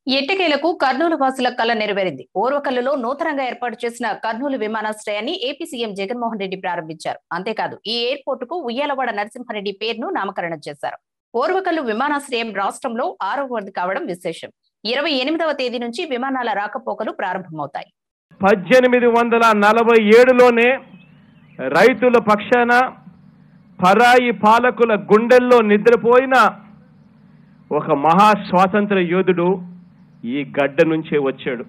ఎట్టకేలకు కర్నూలు వాసుల కళ నెరవేరింది ఓర్వకల్లులో నూతనంగా ఏర్పాటు చేసిన కర్నూలు విమానాశ్రయాన్ని ఏపీ సీఎం జగన్మోహన్ రెడ్డి ప్రారంభించారు అంతేకాదు ఈ ఎయిర్పోర్ట్ కు ఉయ్యాలవాడ నరసింహారెడ్డి పేరును నామకరణం చేశారు ఓర్వకల్లు విమానాశ్రయం రాష్ట్రంలో ఆరవది కావడం విశేషం ఇరవై ఎనిమిదవ తేదీ నుంచి విమానాల రాకపోకలు ప్రారంభమవుతాయి పద్దెనిమిది వందల నలభై ఏడులోనే రైతుల పక్షాన పరాయి పాలకుల గుండెల్లో నిద్రపోయిన ఒక మహా స్వాతంత్ర యోధుడు ఈ గడ్డ నుంచే వచ్చాడు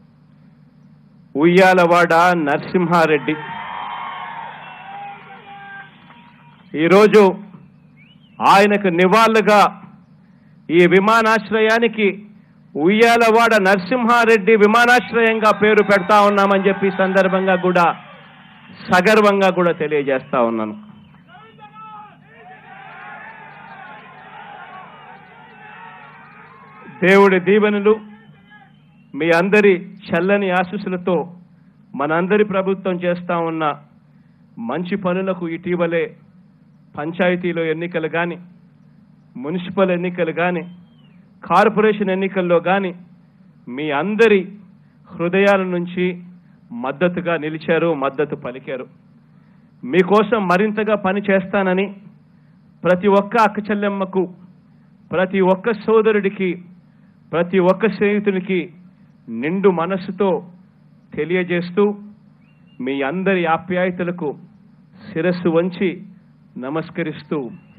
ఉయ్యాలవాడ నరసింహారెడ్డి ఈరోజు ఆయనకు నివాళులుగా ఈ విమానాశ్రయానికి ఉయ్యాలవాడ నరసింహారెడ్డి విమానాశ్రయంగా పేరు పెడతా ఉన్నామని చెప్పి ఈ సందర్భంగా కూడా సగర్వంగా కూడా తెలియజేస్తా ఉన్నాను దేవుడి దీవెనలు మీ అందరి చల్లని ఆశీస్సులతో మనందరి ప్రభుత్వం చేస్తా ఉన్న మంచి పనులకు ఇటీవలే పంచాయతీలో ఎన్నికలు కానీ మున్సిపల్ ఎన్నికలు కానీ కార్పొరేషన్ ఎన్నికల్లో కానీ మీ అందరి హృదయాల నుంచి మద్దతుగా నిలిచారు మద్దతు పలికారు మీకోసం మరింతగా పని చేస్తానని ప్రతి ఒక్క అక్క చెల్లెమ్మకు ప్రతి ఒక్క సోదరుడికి ప్రతి ఒక్క స్నేహితునికి నిండు మనస్సుతో తెలియజేస్తూ మీ అందరి ఆప్యాయతలకు శిరస్సు వంచి నమస్కరిస్తూ